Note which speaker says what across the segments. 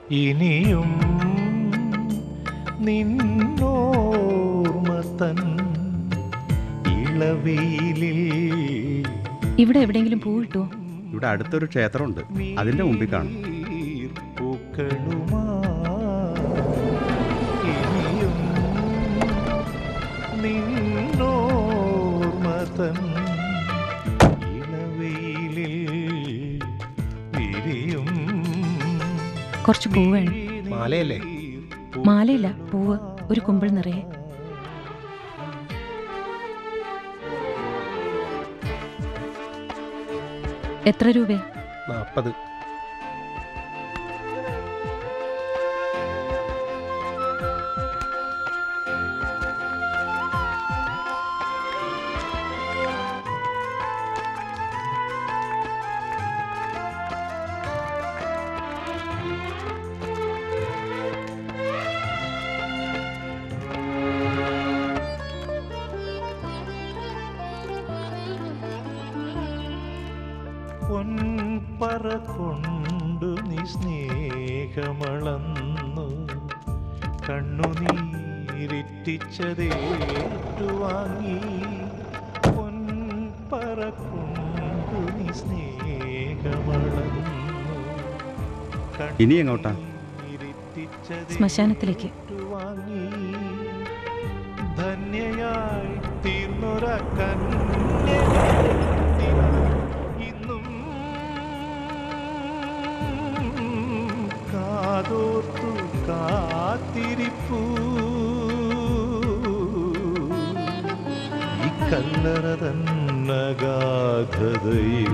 Speaker 1: ഇനിയും നിന്നോർമ്മ തൻ ഇളവയിലിൽ
Speaker 2: ഇവിടെ എവിടെയെങ്കിലും പൂ കിട്ടുമോ
Speaker 3: ഇവിടെ അടുത്തൊരു ക്ഷേത്രമുണ്ട് അതിൻ്റെ മുമ്പിൽ കാണും
Speaker 1: പൂക്കളുമാ ഇനിയും നിന്നോർമ്മ തൻ ഇളവയിലിൽ വിരിയും
Speaker 2: കുറച്ച് പൂ വേണം
Speaker 4: മാലയല്ലേ
Speaker 2: മാലയില്ല പൂവ് ഒരു കുമ്പിൾ നിറയെ എത്ര രൂപയാ
Speaker 4: നാൽപ്പത്
Speaker 1: പൊൻപറ കൊണ്ടു നീ സ്നേഹമളന്നു കണ്ണുനീരിറ്റിച്ചതേറ്റുവാങ്ങി പൊൻപറ കൊണ്ടു നീ സ്നേഹമളന്നു
Speaker 3: ഇനി എങ്ങോട്ടാ
Speaker 2: ശ്മശാനത്തിലേക്ക്
Speaker 1: വാങ്ങി ധന്യയായി തീർന്നൊര കന്യകയായി ഇന്നും കാതോർത്തു കാത്തിരിപ്പൂ ഈ കല്ലറ തന്നഗാധതയിൽ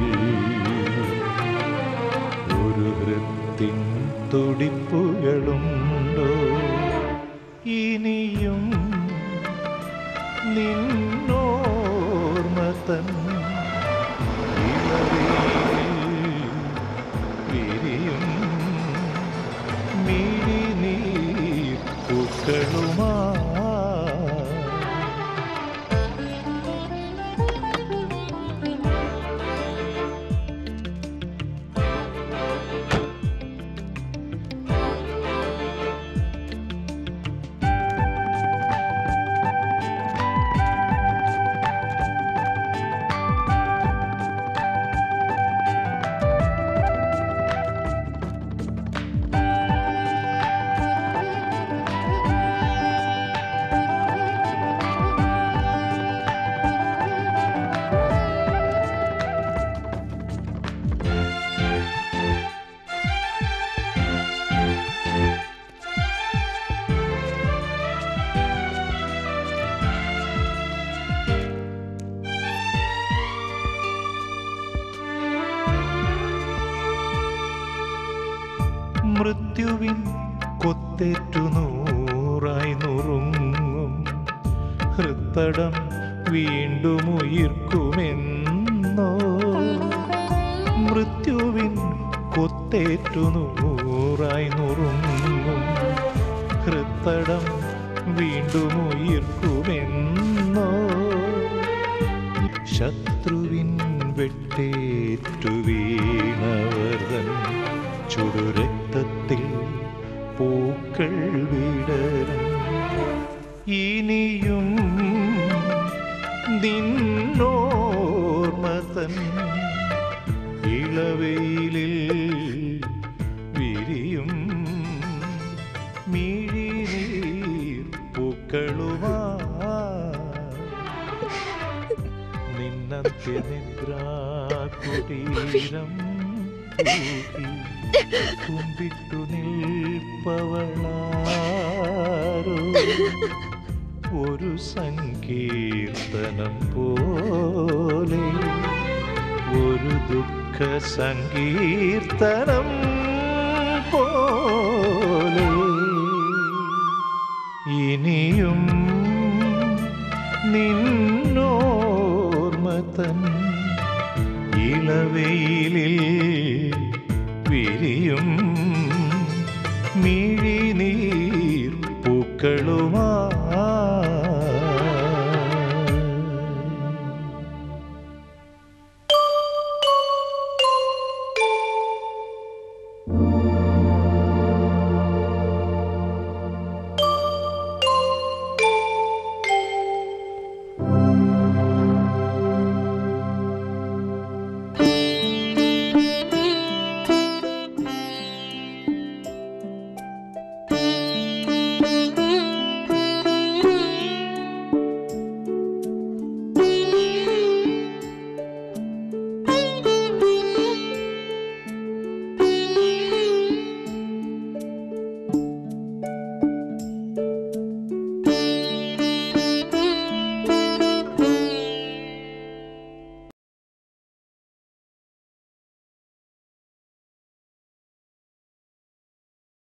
Speaker 1: ഒരു ഹൃത്തിൻ തുടിപ്പുകളുണ്ടോ ഇനിയും നിന്നോർമ്മ തൻ ഇളവേലിൽ വിരിയും മിഴിനീർ പൂക്കളുമാ മൃത്യുവിൻ കൊത്തേറ്റു നൂറായി നുറുങ്ങും ഹൃത്തടം വീണ്ടും ഉയിർക്കുമെന്നോ മൃത്യുവിൻ കൊത്തേറ്റു നൂറായി നുറുങ്ങും ഹൃത്തടം വീണ്ടും ഉയിർക്കുമെന്നോ ശത്രുവിൻ വെട്ടേറ്റു വീണവർതൻ ചുടുരക്തത്തിൽ പൂക്കൾ വിടരും ഇനിയും നിന്നോർമ്മതൻ ഇളവയിലിൽ വിരിയും മിഴിനീർ പൂക്കളുമാ നിന്നത്യ നിദ്രാകുടീരം പൂകി കുമ്പിട്ടു നിൽപ്പവളാരോ ഒരു സങ്കീർത്തനം പോലെ ഒരു ദുഃഖ സങ്കീർത്തനം പോലെ ഇനിയും നിന്നോർമ്മതൻ ഇളവയിലിൽ വിരിയും മിഴിനീർ പൂക്കളുമാ